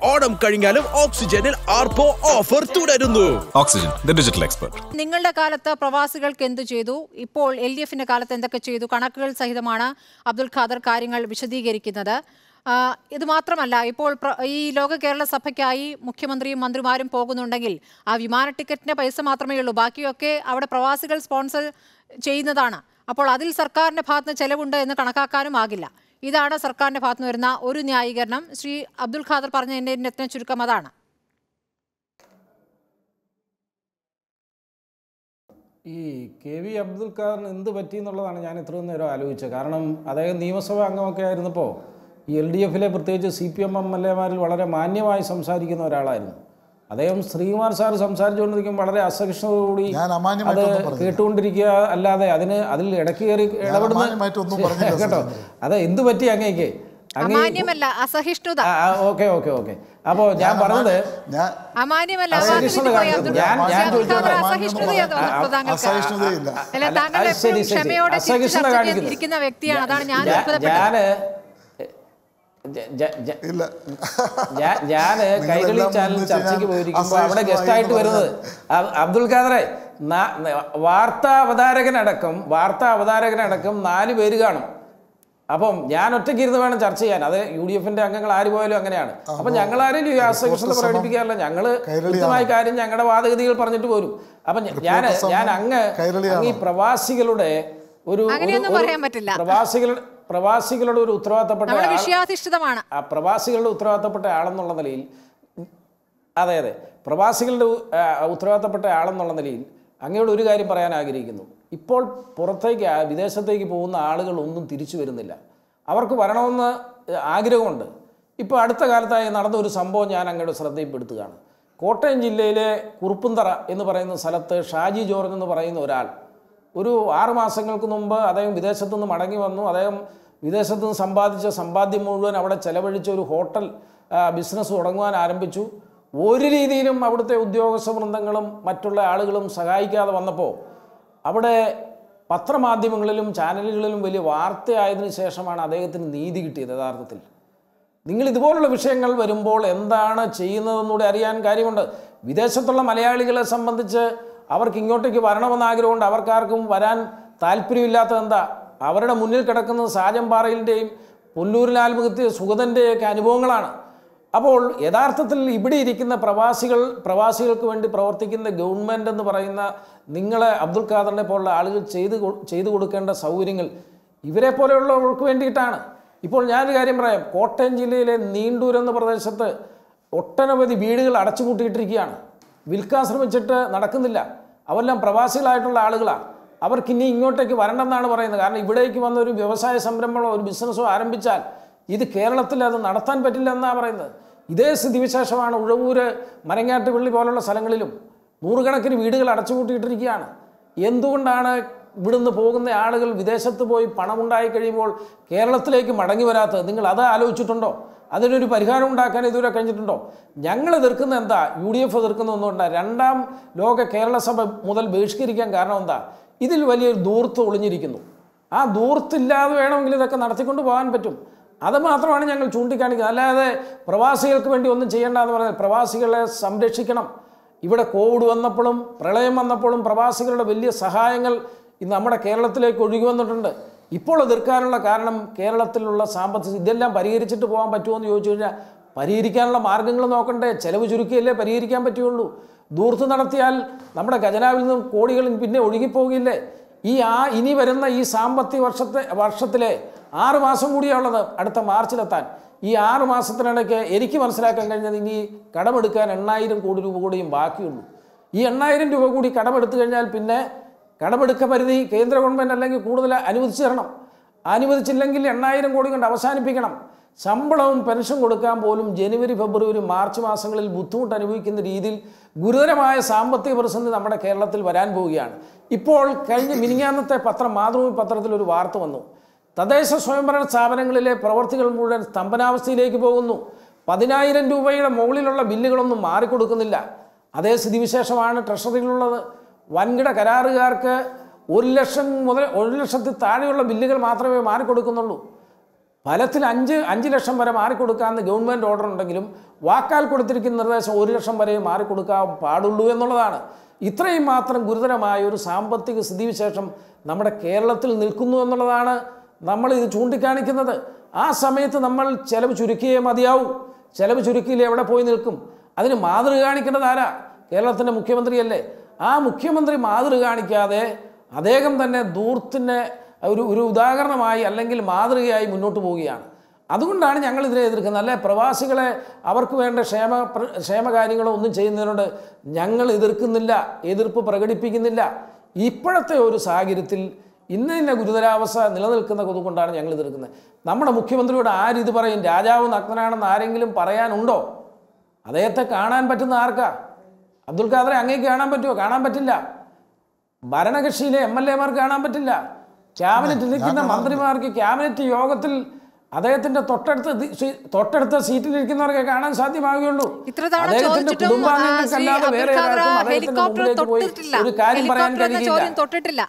ഓണം കഴിഞ്ഞാലും ഓക്സിജനിൽ ആർപ്പോ ഓഫർ തുടരുന്നു ഓക്സിജൻ ദ ഡിജിറ്റൽ എക്സ്പെർട്ട് നിങ്ങളുടെ കാലത്ത് പ്രവാസികൾക്ക് എന്തു ചെയ്തു ഇപ്പോൾ എൽ ഡി എഫിന്റെ കാലത്ത് എന്തൊക്കെ ചെയ്തു കണക്കുകൾ സഹിതമാണ് അബ്ദുൽ ഖാദർ കാര്യങ്ങൾ വിശദീകരിക്കുന്നത് ആ, ഇത് മാത്രമല്ല ഇപ്പോൾ പ്ര- ഈ ലോക കേരള സഭയ്ക്കായി മുഖ്യമന്ത്രിയും മന്ത്രിമാരും പോകുന്നുണ്ടെങ്കിൽ ആ വിമാന ടിക്കറ്റിന്റെ പൈസ മാത്രമേ ഉള്ളൂ ബാക്കിയൊക്കെ അവിടെ പ്രവാസികൾ സ്പോൺസർ ചെയ്യുന്നതാണ് അപ്പോൾ അതിൽ സർക്കാരിന്റെ ഭാഗത്ത് ചെലവുണ്ട് എന്ന് കണക്കാക്കാനും ആകില്ല ഇതാണ് സർക്കാരിന്റെ ഭാഗത്ത് നിന്ന് വരുന്ന ഒരു ന്യായീകരണം ശ്രീ അബ്ദുൽ ഖാദർ പറഞ്ഞതിന്റെ രത്ന ചുരുക്കം അതാണ് ഈ കെ വി അബ്ദുൽ ഖാദറിന് എന്ത് പറ്റി എന്നുള്ളതാണ് ഞാൻ ഇത്രയും നേരം ആലോചിച്ചത് കാരണം അദ്ദേഹം നിയമസഭാ അംഗമൊക്കെ ആയിരുന്നപ്പോൾ ഈ എൽ ഡി എഫിലെ പ്രത്യേകിച്ച് C P M M L എമാരിൽ വളരെ മാന്യമായി സംസാരിക്കുന്ന ഒരാളായിരുന്നു അദ്ദേഹം ശ്രീകുമാർ സാർ സംസാരിച്ചുകൊണ്ടിരിക്കുമ്പോൾ വളരെ അസഹിഷ്ണുതയോടുകൂടി ഞാൻ അത് അമാന്യമായിട്ടൊന്നും പറഞ്ഞില്ല. കേട്ടുകൊണ്ടിരിക്കുക അല്ലാതെ അതിന് അതിൽ ഇടയ്ക്ക് കയറി അമാന്യമായിട്ടൊന്നും പറഞ്ഞില്ല, കേട്ടോ സജീന്ദ്രൻ. അത് എന്ത് പറ്റി അങ്ങേക്ക് അങ്ങേ അമാന്യമല്ല അസഹിഷ്ണുത ഓക്കെ ഓക്കെ ഓക്കെ അപ്പോൾ ഞാൻ പറഞ്ഞത് ഞാൻ അമാന്യമല്ല അസഹിഷ്ണുത അവാർഡ് പോയി കാണിച്ചത്. അബ്ദുൽ ഞാൻ- ഞാൻ ഖാദർ ചോദിച്ചോട്ടെ? അസഹിഷ്ണുതയാണ് തോന്നുന്നത് താങ്കൾക്ക്. അസഹിഷ്ണുതയില്ല അല്ല അല്ല, താങ്കൾ അത് ശരി, എപ്പോഴും ശരി. ക്ഷമയോടെ തിരിച്ച് അസഹിഷ്ണുത ചർച്ച ചെയ്യാൻ കാണിക്കുന്നത്. ഇരിക്കുന്ന വ്യക്തിയാണ് അതാണ് ഞാൻ ഞാ- അത്ഭുതപ്പെട്ടത് ഞാന് ജ- ജ- ജ- ഇല്ല ഞാൻ ഞാന് നിങ്ങളെല്ലാം കൈരളി ചാനൽ ഒന്നിച്ച് ചർച്ചയ്ക്ക് ഞാൻ പോയിരിക്കുമ്പോൾ അവിടെ അസഹിഷ്ണുവായി ഗസ്റ്റ് ആയിട്ട് എന്ന് വരുന്നത് അബ്- അബ്ദുൽ ഖാദറെ നാ- ന- വാർത്താ അവതാരകനടക്കം വാർത്താ അവതാരകനടക്കം നാല് പേര് കാണും അപ്പം ഞാൻ ഒറ്റയ്ക്ക് ഇരുന്ന് വേണം ചർച്ച ചെയ്യാൻ അത് യു ഡി എഫിന്റെ അംഗങ്ങൾ ആര് പോയാലും അങ്ങനെയാണ് അപ്പം ഞങ്ങൾ ആരും ഈ അസഹിഷ്ണുത റിപ്പോർട്ടർ പ്രകടിപ്പിക്കാറില്ല ഞങ്ങള് കൈരളിയാണ്. കൃത്യമായ കാര്യം ഞങ്ങളുടെ വാദഗതികൾ പറഞ്ഞിട്ട് പോരും അപ്പം ഞാൻ റിപ്പോർട്ടർ ഞാൻ സമം അങ്ങ് കൈരളിയാണ്. അങ്ങ് ഈ പ്രവാസികളുടെ ഒരു ഒരു- അങ്ങനെയൊന്നും ഒരു പറയാൻ പറ്റില്ല. പ്രവാസികളുടെ പ്രവാസികളുടെ ഒരു ഉത്തരവാദിത്തപ്പെട്ട നമ്മുടെ ആൾ- വിഷയാധിഷ്ഠിതമാണ് ആ പ്രവാസികളുടെ ഉത്തരവാദിത്തപ്പെട്ട ആളെന്നുള്ള നിലയിൽ അതെ അതെ പ്രവാസികളുടെ ഉ- ആ, ഉത്തരവാദിത്തപ്പെട്ട ആളെന്നുള്ള നിലയിൽ അങ്ങയോട് ഒരു കാര്യം പറയാൻ ആഗ്രഹിക്കുന്നു ഇപ്പോൾ പുറത്തേക്ക് ആ, വിദേശത്തേക്ക് പോകുന്ന ആളുകൾ ഒന്നും തിരിച്ചു വരുന്നില്ല അവർക്ക് വരണമെന്ന് ആഗ്രഹമുണ്ട് ഇപ്പോൾ അടുത്ത കാലത്തായി നടന്ന ഒരു സംഭവം ഞാൻ അങ്ങയുടെ ശ്രദ്ധയിൽപ്പെടുത്തുകയാണ് കോട്ടയം ജില്ലയിലെ കുറുപ്പുന്തറ എന്ന് പറയുന്ന സ്ഥലത്ത് ഷാജി ജോർജ് എന്ന് പറയുന്ന ഒരാൾ ഒരു ആറ് മാസങ്ങൾക്ക് മുമ്പ് അദ്ദേഹം വിദേശത്തു നിന്ന് മടങ്ങി വന്നു അദ്ദേഹം വിദേശത്തു നിന്ന് സമ്പാദിച്ച സമ്പാദ്യം മുഴുവൻ അവിടെ ചെലവഴിച്ച ഒരു ഹോട്ടൽ ആ, ബിസിനസ് തുടങ്ങുവാൻ ആരംഭിച്ചു ഒരു രീതിയിലും അവിടുത്തെ ഉദ്യോഗസ്ഥ വൃന്ദങ്ങളും മറ്റുള്ള ആളുകളും സഹായിക്കാതെ വന്നപ്പോൾ അവിടെ പത്രമാധ്യമങ്ങളിലും ചാനലുകളിലും വലിയ വാർത്തയായതിനു ശേഷമാണ് അദ്ദേഹത്തിന് നീതി കിട്ടിയത് യഥാർത്ഥത്തിൽ നിങ്ങൾ ഇതുപോലുള്ള വിഷയങ്ങൾ വരുമ്പോൾ എന്താണ് ചെയ്യുന്നതെന്നൂടെ അറിയാൻ കാര്യമുണ്ട് വിദേശത്തുള്ള മലയാളികളെ സംബന്ധിച്ച് അവർക്ക് ഇങ്ങോട്ടേക്ക് വരണമെന്ന് ആഗ്രഹമുണ്ട് അവർക്കാർക്കും വരാൻ താല്പര്യമില്ലാത്തത് എന്താ അവരുടെ മുന്നിൽ കിടക്കുന്നത് സാജംപാറയിൻ്റെയും പുല്ലൂരിൽ ആത്മഹത്യ സുഗതൻ്റെയൊക്കെ അനുഭവങ്ങളാണ് അപ്പോൾ യഥാർത്ഥത്തിൽ ഇവിടെ ഇരിക്കുന്ന പ്രവാസികൾ പ്രവാസികൾക്ക് വേണ്ടി പ്രവർത്തിക്കുന്ന ഗവൺമെൻറ് എന്ന് പറയുന്ന നിങ്ങളെ അബ്ദുൽ ഖാദറിനെ പോലുള്ള ആളുകൾ ചെയ്ത് കൊ- ചെയ്തു കൊടുക്കേണ്ട സൗകര്യങ്ങൾ ഇവരെ പോലെയുള്ളവർക്ക് വേണ്ടിയിട്ടാണ് ഇപ്പോൾ ഞാനൊരു കാര്യം പറയാം കോട്ടയം ജില്ലയിലെ നീണ്ടൂർ എന്ന പ്രദേശത്ത് ഒട്ടനവധി വീടുകൾ അടച്ചുപൂട്ടിയിട്ടിരിക്കുകയാണ് വിൽക്കാൻ ശ്രമിച്ചിട്ട് നടക്കുന്നില്ല അവരെല്ലാം പ്രവാസികളായിട്ടുള്ള ആളുകളാണ് അവർക്ക് ഇനി ഇങ്ങോട്ടേക്ക് വരണ്ടെന്നാണ് പറയുന്നത് കാരണം ഇവിടേക്ക് വന്ന ഒരു വ്യവസായ സംരംഭമോ ഒരു ബിസിനസ്സോ ആരംഭിച്ചാൽ ഇത് കേരളത്തിൽ അത് നടത്താൻ പറ്റില്ല എന്നാണ് പറയുന്നത് ഇതേ സ്ഥിതിവിശേഷമാണ് ഉഴവൂര് മരങ്ങാട്ടുപള്ളി പോലുള്ള സ്ഥലങ്ങളിലും നൂറുകണക്കിന് വീടുകൾ അടച്ചുപൂട്ടിയിട്ടിരിക്കുകയാണ് എന്തുകൊണ്ടാണ് ഇവിടുന്ന് പോകുന്ന ആളുകൾ വിദേശത്ത് പോയി പണമുണ്ടായി കഴിയുമ്പോൾ കേരളത്തിലേക്ക് മടങ്ങി വരാത്തത് നിങ്ങൾ അത് ആലോചിച്ചിട്ടുണ്ടോ അതിനൊരു പരിഹാരം ഉണ്ടാക്കാൻ ഇതുവരെ കഴിഞ്ഞിട്ടുണ്ടോ ഞങ്ങൾ എതിർക്കുന്ന എന്താ യു ഡി എഫ് എതിർക്കുന്ന ഒന്നുകൊണ്ടാ രണ്ടാം ലോക കേരള സഭ മുതൽ ബഹിഷ്കരിക്കാൻ കാരണം എന്താ ഇതിൽ വലിയൊരു ദൂർത്ത് ഒളിഞ്ഞിരിക്കുന്നു ആ ദൂർത്തില്ലാതെ വേണമെങ്കിൽ ഇതൊക്കെ നടത്തിക്കൊണ്ട് പോകാൻ പറ്റും അത് മാത്രമാണ് ഞങ്ങൾ ചൂണ്ടിക്കാണിക്കുന്നത് അല്ലാതെ പ്രവാസികൾക്ക് വേണ്ടി ഒന്നും ചെയ്യേണ്ടെന്ന് പറഞ്ഞാൽ പ്രവാസികളെ സംരക്ഷിക്കണം ഇവിടെ കോവിഡ് വന്നപ്പോഴും പ്രളയം വന്നപ്പോഴും പ്രവാസികളുടെ വലിയ സഹായങ്ങൾ ഇന്ന് നമ്മുടെ കേരളത്തിലേക്ക് ഒഴുകി വന്നിട്ടുണ്ട് ഇപ്പോൾ എതിർക്കാനുള്ള കാരണം കേരളത്തിലുള്ള സാമ്പത്തിക ഇതെല്ലാം പരിഹരിച്ചിട്ട് പോകാൻ പറ്റുമോ എന്ന് ചോദിച്ചു കഴിഞ്ഞാൽ പരിഹരിക്കാനുള്ള മാർഗ്ഗങ്ങൾ നോക്കണ്ടേ ചെലവ് ചുരുക്കിയല്ലേ പരിഹരിക്കാൻ പറ്റുള്ളൂ ദൂർത്ത് നടത്തിയാൽ നമ്മുടെ ഖജനാവിൽ നിന്നും കോടികൾ പിന്നെ ഒഴുകിപ്പോകില്ലേ ഈ ആ ഇനി വരുന്ന ഈ സാമ്പത്തിക വർഷത്തെ വർഷത്തിലെ ആറ് മാസം കൂടിയാണുള്ളത് അടുത്ത മാർച്ചിലെത്താൻ ഈ ആറ് മാസത്തിനിടയ്ക്ക് എനിക്ക് മനസ്സിലാക്കാൻ കഴിഞ്ഞത് ഇനി കടമെടുക്കാൻ എണ്ണായിരം കോടി രൂപ കൂടിയും ബാക്കിയുള്ളൂ ഈ എണ്ണായിരം രൂപ കൂടി കടമെടുത്തു കഴിഞ്ഞാൽ പിന്നെ കടമെടുക്ക പരിധി കേന്ദ്ര ഗവൺമെൻറ് അല്ലെങ്കിൽ കൂടുതൽ അനുവദിച്ചു തരണം അനുവദിച്ചില്ലെങ്കിൽ എണ്ണായിരം കോടി കൊണ്ട് അവസാനിപ്പിക്കണം ശമ്പളവും പെൻഷൻ കൊടുക്കാൻ പോലും ജനുവരി ഫെബ്രുവരി മാർച്ച് മാസങ്ങളിൽ ബുദ്ധിമുട്ട് അനുഭവിക്കുന്ന രീതിയിൽ ഗുരുതരമായ സാമ്പത്തിക പ്രതിസന്ധി നമ്മുടെ കേരളത്തിൽ വരാൻ പോവുകയാണ് ഇപ്പോൾ കഴിഞ്ഞ മിനിങ്ങാന്നത്തെ പത്രം മാതൃഭൂമി പത്രത്തിൽ ഒരു വാർത്ത വന്നു തദ്ദേശ സ്വയംഭരണ സ്ഥാപനങ്ങളിലെ പ്രവർത്തികൾ മുഴുവൻ സ്തംഭനാവസ്ഥയിലേക്ക് പോകുന്നു പതിനായിരം രൂപയുടെ മുകളിലുള്ള ബില്ലുകളൊന്നും മാറിക്കൊടുക്കുന്നില്ല അതേ സ്ഥിതിവിശേഷമാണ് ട്രഷറിയിലുള്ളത് വൻകിട കരാറുകാർക്ക് ഒരു ലക്ഷം മുതൽ ഒരു ലക്ഷത്തിൽ താഴെയുള്ള ബില്ലുകൾ മാത്രമേ മാറിക്കൊടുക്കുന്നുള്ളൂ ഫലത്തിൽ അഞ്ച് അഞ്ച് ലക്ഷം വരെ മാറിക്കൊടുക്കാമെന്ന് ഗവൺമെൻറ് ഓർഡർ ഉണ്ടെങ്കിലും വാക്കാൽ കൊടുത്തിരിക്കുന്ന നിർദ്ദേശം ഒരു ലക്ഷം വരെ മാറിക്കൊടുക്കാൻ പാടുള്ളൂ എന്നുള്ളതാണ് ഇത്രയും മാത്രം ഗുരുതരമായ ഒരു സാമ്പത്തിക സ്ഥിതിവിശേഷം നമ്മുടെ കേരളത്തിൽ നിൽക്കുന്നു എന്നുള്ളതാണ് നമ്മൾ ഇത് ചൂണ്ടിക്കാണിക്കുന്നത് ആ സമയത്ത് നമ്മൾ ചെലവ് ചുരുക്കിയേ മതിയാവൂ ചെലവ് ചുരുക്കിയില്ല എവിടെ പോയി നിൽക്കും അതിന് മാതൃക കാണിക്കേണ്ടത് ആരാ കേരളത്തിൻ്റെ മുഖ്യമന്ത്രിയല്ലേ ആ മുഖ്യമന്ത്രി മാതൃക കാണിക്കാതെ അദ്ദേഹം തന്നെ ദൂർത്തിൻ്റെ ഒരു ഒരു ഉദാഹരണമായി അല്ലെങ്കിൽ മാതൃകയായി മുന്നോട്ട് പോവുകയാണ് അതുകൊണ്ടാണ് ഞങ്ങൾ ഇതിനെ എതിർക്കുന്നത് അല്ലെ പ്രവാസികളെ അവർക്ക് വേണ്ട ക്ഷേമ പ്ര- ക്ഷേമകാര്യങ്ങളോ ഒന്നും ചെയ്യുന്നതിനോട് ഞങ്ങൾ എതിർക്കുന്നില്ല എതിർപ്പ് പ്രകടിപ്പിക്കുന്നില്ല ഇപ്പോഴത്തെ ഒരു സാഹചര്യത്തിൽ ഇന്ന ഇന്ന ഗുരുതരാവസ്ഥ നിലനിൽക്കുന്ന കൊണ്ടുകൊണ്ടാണ് ഞങ്ങൾ എതിർക്കുന്നത് നമ്മുടെ മുഖ്യമന്ത്രിയോട് ആരിത് പറയും രാജാവ് നഗ്നനാണെന്ന് ആരെങ്കിലും പറയാനുണ്ടോ അദ്ദേഹത്തെ കാണാൻ പറ്റുന്ന ആർക്കാ അബ്ദുൽ ഖാദറെ അങ്ങേക്ക് കാണാൻ പറ്റുമോ കാണാൻ പറ്റില്ല ഭരണകക്ഷിയിലെ എം എൽ എമാർക്ക് കാണാൻ പറ്റില്ല ക്യാബിനറ്റിൽ നിൽക്കുന്ന മന്ത്രിമാർക്ക് ക്യാബിനറ്റ് യോഗത്തിൽ അദ്ദേഹത്തിന്റെ തൊട്ടടുത്ത ദി- സീ- തൊട്ടടുത്ത സീറ്റിലിരിക്കുന്നവർക്ക് കാണാൻ സാധ്യമാകുകയുള്ളൂ ഇത്ര തവണ അദ്ദേഹത്തിന്റെ ചോദിച്ചിട്ടും ആ, ശ്രീ കുടുംബാംഗങ്ങൾക്കല്ലാതെ അബ്ദുൽ വേറെ ഖാദർ ആർക്കും അദ്ദേഹത്തിന്റെ ഹെലികോപ്റ്റർ മുമ്പിലേക്ക് പോയി തൊട്ടിട്ടില്ല ഒരു കാര്യം പറയാൻ ഹെലികോപ്റ്റർ എന്ന ചോദ്യം കഴിയില്ല തൊട്ടിട്ടില്ല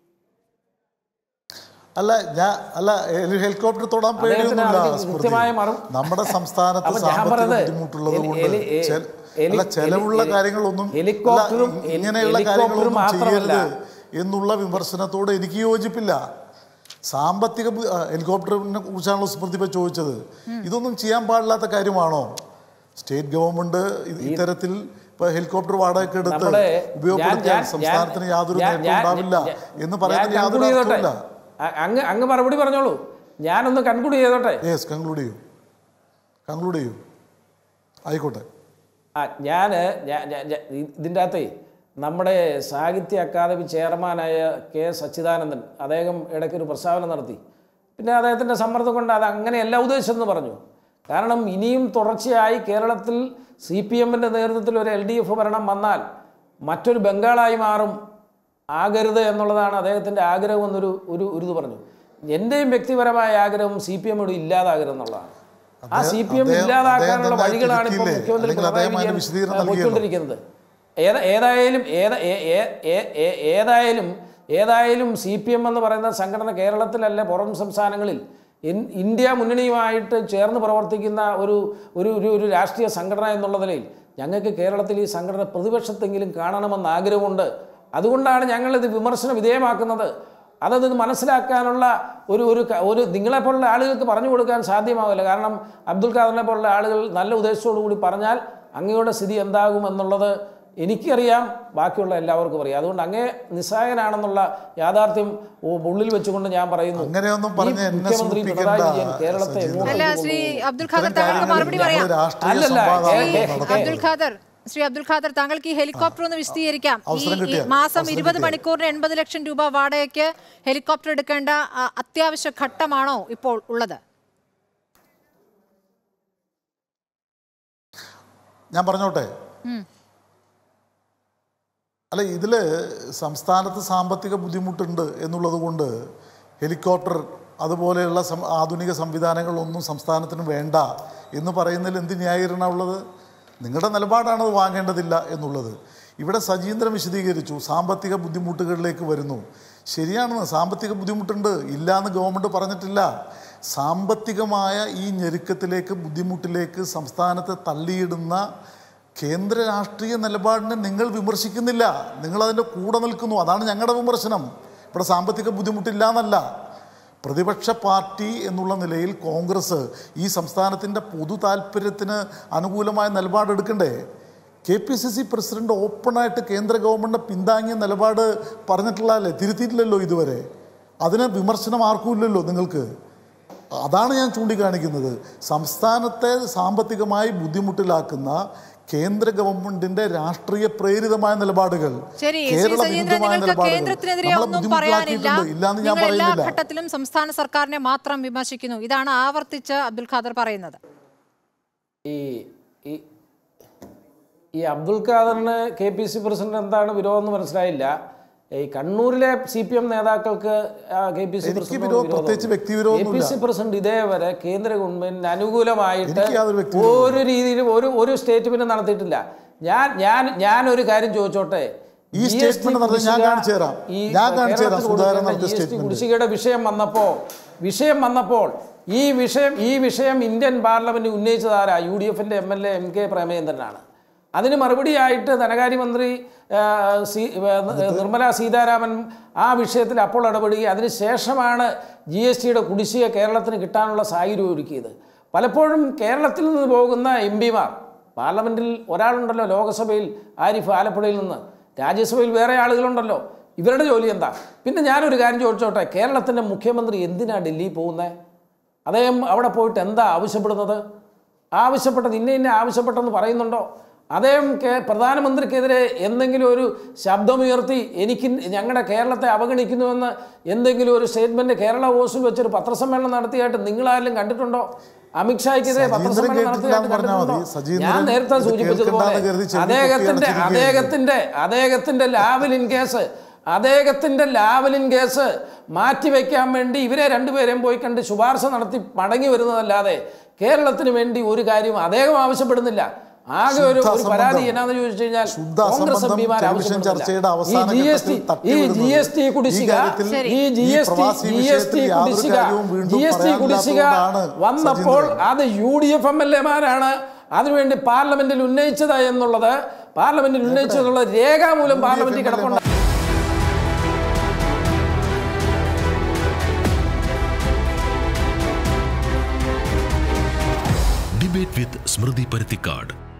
അല്ല ഞാൻ അല്ല ഹെലി- ഹെലികോപ്റ്റർ തൊടാൻ അദ്ദേഹത്തിന് പേടിയൊന്നുമില്ല അതിന് സ്മൃതി. കൃത്യമായ മറു- നമ്മുടെ സംസ്ഥാനത്ത് അപ്പൊ ഞാൻ സാമ്പത്തിക പറഞ്ഞത് ബുദ്ധിമുട്ടുള്ളത് ഹെലി- കൊണ്ട് ഹെലി- ഹെ- ചെല- ഹെലി- അല്ല ചെലവുള്ള ഹെലി- കാര്യങ്ങളൊന്നും അല്ല, ഹെലികോപ്റ്ററും ഇ- ഇങ്ങനെയുള്ള ഹെലികോപ്റ്റർ കാര്യങ്ങളൊന്നും മാത്രമല്ല. ചെയ്യരുത് എന്നുള്ള വിമർശനത്തോട് എനിക്ക് യോജിപ്പില്ല സാമ്പത്തിക ബു- ആ, ഹെലികോപ്റ്ററിനെ കുറിച്ചാണല്ലോ സ്മൃതി ഇപ്പൊ ചോദിച്ചത് ഇതൊന്നും ചെയ്യാൻ പാടില്ലാത്ത കാര്യമാണോ സ്റ്റേറ്റ് ഗവൺമെന്റ് ഇ- ഇത്തരത്തിൽ ഇപ്പൊ ഹെലികോപ്റ്റർ വാടകയ്ക്ക് എടുത്ത് നമ്മുടെ ഞാൻ- ഉപയോഗപ്പെടുത്തിയാൽ ഞാൻ- സംസ്ഥാനത്തിന് ഞാൻ- യാതൊരു ഞാൻ- നേട്ടവും ഞാൻ- ഉണ്ടാവില്ല ഞാൻ- എന്ന് ഞാൻ പറയുന്നതിന് യാതൊരു conclude ചെയ്തോട്ടെ. അർത്ഥമില്ല അ- അങ്ങ് അങ്ങ് മറുപടി പറഞ്ഞോളൂ ഞാനൊന്ന് കൺക്ലൂഡ് ചെയ്തോട്ടെ യെസ് കൺക്ലൂഡ് ചെയ്യൂ കൺക്ലൂഡ് ചെയ്യൂ ആയിക്കോട്ടെ ആ ഞാൻ ഇതിൻ്റെ അകത്തേ നമ്മുടെ സാഹിത്യ അക്കാദമി ചെയർമാനായ കെ സച്ചിദാനന്ദൻ അദ്ദേഹം ഇടയ്ക്കൊരു പ്രസ്താവന നടത്തി പിന്നെ അദ്ദേഹത്തിൻ്റെ സമ്മർദ്ദം കൊണ്ട് അത് അങ്ങനെയല്ല ഉദ്ദേശിച്ചെന്ന് പറഞ്ഞു കാരണം ഇനിയും തുടർച്ചയായി കേരളത്തിൽ സി പി എമ്മിൻ്റെ നേതൃത്വത്തിൽ ഒരു എൽ ഡി എഫ് ഭരണം വന്നാൽ മറ്റൊരു ബംഗാളായി മാറും ആകരുത് എന്നുള്ളതാണ് അദ്ദേഹത്തിൻ്റെ ആഗ്രഹം എന്നൊരു ഒരു ഒരു ഇത് പറഞ്ഞു എൻ്റെയും വ്യക്തിപരമായ ആഗ്രഹം സി പി എമ്മിനോട് ഇല്ലാതാകരുത് എന്നുള്ളതാണ് ആ സി പി എം അദ്ദേഹം- ഇല്ലാതാക്കാനുള്ള അദ്ദേഹം വഴികളാണ് ഇപ്പോൾ തിരുത്തിയില്ലേ? മുഖ്യമന്ത്രി അല്ലെങ്കിൽ പിണറായി അദ്ദേഹം അതിന് വിജയൻ വിശദീകരണം ആ, നൽകിയല്ലോ? പോയിക്കൊണ്ടിരിക്കുന്നത് ഏത ഏതായാലും ഏത ഏ- ഏ- ഏ- ഏ- ഏതായാലും ഏതായാലും സി പി എം എന്ന് പറയുന്ന സംഘടന കേരളത്തിലല്ല പുറം സംസ്ഥാനങ്ങളിൽ ഇൻ- ഇന്ത്യ മുന്നണിയുമായിട്ട് ചേർന്ന് പ്രവർത്തിക്കുന്ന ഒരു ഒരു ഒരു ഒരു രാഷ്ട്രീയ സംഘടന എന്നുള്ള നിലയിൽ ഞങ്ങൾക്ക് കേരളത്തിൽ ഈ സംഘടന പ്രതിപക്ഷത്തെങ്കിലും കാണണമെന്ന് ആഗ്രഹമുണ്ട് അതുകൊണ്ടാണ് ഞങ്ങളിത് വിമർശന വിധേയമാക്കുന്നത് അതത് മനസ്സിലാക്കാനുള്ള ഒരു ഒരു ക- ഒരു നിങ്ങളെപ്പോലുള്ള ആളുകൾക്ക് പറഞ്ഞു കൊടുക്കാൻ സാധ്യമാവില്ല കാരണം അബ്ദുൽ ഖാദറിനെ പോലുള്ള ആളുകൾ നല്ല ഉദ്ദേശത്തോടു കൂടി പറഞ്ഞാൽ അങ്ങയുടെ സ്ഥിതി എന്താകും എന്നുള്ളത് എനിക്കറിയാം ബാക്കിയുള്ള എല്ലാവർക്കും അറിയാം അതുകൊണ്ട് അങ്ങേ നിസ്സഹായനാണെന്നുള്ള യാഥാർത്ഥ്യം ഉ- ഉള്ളിൽ വെച്ചുകൊണ്ട് ഞാൻ പറയുന്നു അങ്ങനെയൊന്നും ഈ പറഞ്ഞ് എന്നെ മുഖ്യമന്ത്രി പിണറായി സൂചിപ്പിക്കണ്ട, വിജയൻ കേരളത്തെ സജീന്ദ്രൻ. എങ്ങോട്ട് അല്ല കൊണ്ടുപോകും? ശ്രീ അബ്ദുൽ ഇത്തരം ഖാദർ താങ്കൾക്ക് കാര്യങ്ങളിൽ മറുപടി ഞങ്ങൾ പറയാം രാഷ്ട്രീയ അല്ലല്ല, സംവാദമാണ് ഏ- ഏ- നടത്തുന്നത്. അബ്ദുൽ ഖാദർ ശ്രീ അബ്ദുൽ ഖാദർ താങ്കൾക്ക് ഈ ഹെലികോപ്റ്റർ ഒന്ന് വിശദീകരിക്കാം ഈ അവസരം ഈ കിട്ടിയാൽ, മാസം അവസരം ഇരുപത് കിട്ടിയാൽ. മണിക്കൂറിന് എൺപത് ലക്ഷം രൂപ വാടകയ്ക്ക് ഹെലികോപ്റ്റർ എടുക്കേണ്ട ആ, അത്യാവശ്യ ഘട്ടമാണോ ഇപ്പോൾ ഉള്ളത് ഞാൻ പറഞ്ഞോട്ടെ അല്ല ഇതിൽ സംസ്ഥാനത്ത് സാമ്പത്തിക ബുദ്ധിമുട്ടുണ്ട് എന്നുള്ളത് കൊണ്ട് ഹെലികോപ്റ്റർ അതുപോലെയുള്ള സം- ആധുനിക സംവിധാനങ്ങളൊന്നും സംസ്ഥാനത്തിന് വേണ്ട എന്ന് പറയുന്നതിൽ എന്ത് ന്യായീകരണം ഉള്ളത് നിങ്ങളുടെ നിലപാടാണ് അത് വാങ്ങേണ്ടതില്ല എന്നുള്ളത് ഇവിടെ സജീന്ദ്രൻ വിശദീകരിച്ചു സാമ്പത്തിക ബുദ്ധിമുട്ടുകളിലേക്ക് വരുന്നു ശരിയാണ് സാമ്പത്തിക ബുദ്ധിമുട്ടുണ്ട് ഇല്ല എന്ന് ഗവൺമെൻറ് പറഞ്ഞിട്ടില്ല സാമ്പത്തികമായ ഈ ഞെരുക്കത്തിലേക്ക് ബുദ്ധിമുട്ടിലേക്ക് സംസ്ഥാനത്തെ തള്ളിയിടുന്ന കേന്ദ്ര രാഷ്ട്രീയ നിലപാടിനെ നിങ്ങൾ വിമർശിക്കുന്നില്ല നിങ്ങൾ അതിൻ്റെ കൂടെ നിൽക്കുന്നു അതാണ് ഞങ്ങളുടെ വിമർശനം ഇവിടെ സാമ്പത്തിക ബുദ്ധിമുട്ടില്ല എന്നല്ല പ്രതിപക്ഷ പാർട്ടി എന്നുള്ള നിലയിൽ കോൺഗ്രസ് ഈ സംസ്ഥാനത്തിൻ്റെ പൊതു താല്പര്യത്തിന് അനുകൂലമായ നിലപാടെടുക്കണ്ടേ K P C C president ഓപ്പണായിട്ട് കേന്ദ്ര ഗവൺമെൻറ് പിന്താങ്ങിയ നിലപാട് പറഞ്ഞിട്ടുള്ളതല്ലേ തിരുത്തിയിട്ടില്ലല്ലോ ഇതുവരെ അതിന് വിമർശനം ആർക്കും ഇല്ലല്ലോ നിങ്ങൾക്ക് അതാണ് ഞാൻ ചൂണ്ടിക്കാണിക്കുന്നത് സംസ്ഥാനത്തെ സാമ്പത്തികമായി ബുദ്ധിമുട്ടിലാക്കുന്ന കേന്ദ്ര ഗവൺമെന്റിന്റെ രാഷ്ട്രീയ പ്രേരിതമായ നിലപാടുകൾ ശരി ശ്രീ കേരള സജീന്ദ്രൻ വിരുദ്ധമായ നിങ്ങൾക്ക് നിലപാടുകൾ കേന്ദ്രത്തിനെതിരെ നമ്മളെ ഒന്നും പറയാനില്ല ബുദ്ധിമുട്ടിലാക്കിയിട്ടുണ്ട് ഇല്ലാന്ന് ഞാൻ നിങ്ങൾ എല്ലാ പറയുന്നില്ല ഘട്ടത്തിലും സംസ്ഥാന സർക്കാരിനെ മാത്രം വിമർശിക്കുന്നു ഇതാണ് ആവർത്തിച്ച് അബ്ദുൽ ഖാദർ പറയുന്നത് ഈ ഈ ഈ അബ്ദുൽ ഖാദറിന് കെ പി സി പ്രസിഡന്റ് എന്താണ് വിരോധം എന്ന് മനസ്സിലായില്ല ഈ കണ്ണൂരിലെ സി പി എം നേതാക്കൾക്ക് കെ പി സി എനിക്ക് വിരോധം- പ്രത്യേകിച്ച് വ്യക്തിവിരോധമൊന്നുമില്ല. കെ പി സി പ്രസിഡന്റ് ഇതേവരെ കേന്ദ്ര ഗവൺമെന്റിന് അനുകൂലമായിട്ട് എനിക്ക് യാതൊരു വ്യക്തിവിരോധവും ഒരു രീതിയിലും ഒരു ഒരു സ്റ്റേറ്റ്മെന്റ് നടത്തിയിട്ടില്ല ഞാൻ ഞാൻ ഞാൻ ഒരു കാര്യം ചോദിച്ചോട്ടെ ഈ GST statement നടത്തിയത് ഞാൻ കുടിശ്ശിക കാണിച്ചു തരാം. ഈ ഞാൻ കാണിച്ചു തരാം കേരളത്തിൽ സുധാകരൻ കൊടുക്കേണ്ട നടത്തിയ GST statement. കുടിശ്ശികയുടെ വിഷയം വന്നപ്പോൾ വിഷയം വന്നപ്പോൾ ഈ വിഷയം ഈ വിഷയം ഇന്ത്യൻ പാർലമെന്റ് ഉന്നയിച്ചതാരാ യു ഡി എഫിന്റെ M L A M K പ്രേമചന്ദ്രനാണ് അതിന് മറുപടിയായിട്ട് ധനകാര്യമന്ത്രി ആ, സി ആ, നിർമ്മല സീതാരാമൻ ആ വിഷയത്തിൽ അപ്പോൾ ഇടപെടുകയും അതിന് ശേഷമാണ് ജി എസ് ടിയുടെ കുടിശ്ശിക കേരളത്തിന് കിട്ടാനുള്ള സാഹചര്യം ഒരുക്കിയത് പലപ്പോഴും കേരളത്തിൽ നിന്ന് പോകുന്ന എം പിമാർ പാർലമെൻറ്റിൽ ഒരാളുണ്ടല്ലോ ലോകസഭയിൽ ആരിഫ് ആലപ്പുഴയിൽ നിന്ന് രാജ്യസഭയിൽ വേറെ ആളുകളുണ്ടല്ലോ ഇവരുടെ ജോലി എന്താ പിന്നെ ഞാനൊരു കാര്യം ചോദിച്ചോട്ടെ കേരളത്തിൻ്റെ മുഖ്യമന്ത്രി എന്തിനാണ് ഡൽഹിയിൽ പോകുന്നത് അദ്ദേഹം അവിടെ പോയിട്ട് എന്താ ആവശ്യപ്പെടുന്നത് ആവശ്യപ്പെട്ടത് ഇന്ന ഇന്ന ആവശ്യപ്പെട്ടെന്ന് പറയുന്നുണ്ടോ അദ്ദേഹം കേ പ്രധാനമന്ത്രിക്കെതിരെ എന്തെങ്കിലും ഒരു ശബ്ദമുയർത്തി എനിക്ക് ഞങ്ങളുടെ കേരളത്തെ അവഗണിക്കുന്നുവെന്ന് എന്തെങ്കിലും ഒരു സ്റ്റേറ്റ്മെന്റ് കേരള ഹോസ്റ്റൽ വെച്ചൊരു പത്രസമ്മേളനം നടത്തിയായിട്ട് നിങ്ങളാരും കണ്ടിട്ടുണ്ടോ അമിത്ഷായ്ക്കെതിരെ സജീന്ദ്രൻ പത്രസമ്മേളനം കേട്ടിട്ടില്ല എന്ന് നടത്തിയായിട്ട് പറഞ്ഞാൽ മതി. കണ്ടിട്ടുണ്ടോ സജീന്ദ്രൻ ഞാൻ നേരത്തെ ഇത് സൂചിപ്പിച്ചതുപോലെ കേൾക്കണ്ടാന്ന് കരുതി ചെവി അദ്ദേഹത്തിന്റെ പൊക്കി അടച്ചിരിക്കുകയായിരുന്നു. അദ്ദേഹത്തിന്റെ അദ്ദേഹത്തിന്റെ ലാവലിൻ കേസ് അദ്ദേഹത്തിന്റെ ലാവലിൻ കേസ് മാറ്റിവെക്കാൻ വേണ്ടി ഇവരെ രണ്ടുപേരെയും പോയി കണ്ട് ശുപാർശ നടത്തി മടങ്ങി വരുന്നതല്ലാതെ കേരളത്തിന് വേണ്ടി ഒരു കാര്യം അദ്ദേഹം ആവശ്യപ്പെടുന്നില്ല ആകെ ഒരു ശുദ്ധ ഒരു പരാതി അസംബന്ധം. എന്നാന്ന് ചോദിച്ചു കഴിഞ്ഞാൽ ശുദ്ധ കോൺഗ്രസ് അസംബന്ധം എംപിമാർ ടെലിവിഷൻ ചർച്ചയുടെ അവസാന ഈ ജി എസ് ടി ഘട്ടത്തിൽ തട്ടി ഈ വിടുന്നത്. ജി എസ് ടി ഈ കുടിശ്ശിക കാര്യത്തിൽ ഈ ജി ഈ എസ് ടി പ്രവാസി ജി എസ് ടി വിഷയത്തിൽ യാതൊരു കുടിശ്ശിക കാര്യവും വീണ്ടും ജി എസ് ടി കുടിശ്ശിക പറയാനില്ലാത്തതുകൊണ്ടാണ് വന്നപ്പോൾ സജീന്ദ്രൻ. അത് U D F M L എമാരാണ് അതിനുവേണ്ടി പാർലമെന്റിൽ ഉന്നയിച്ചത് എന്നുള്ളത് പാർലമെന്റിൽ ഉന്നയിച്ചതുള്ള രേഖാമൂലം പാർലമെന്റിൽ കിടപ്പുണ്ട് ഡിബേറ്റ് വിത്ത് സ്മൃതി പരുത്തിക്കാട്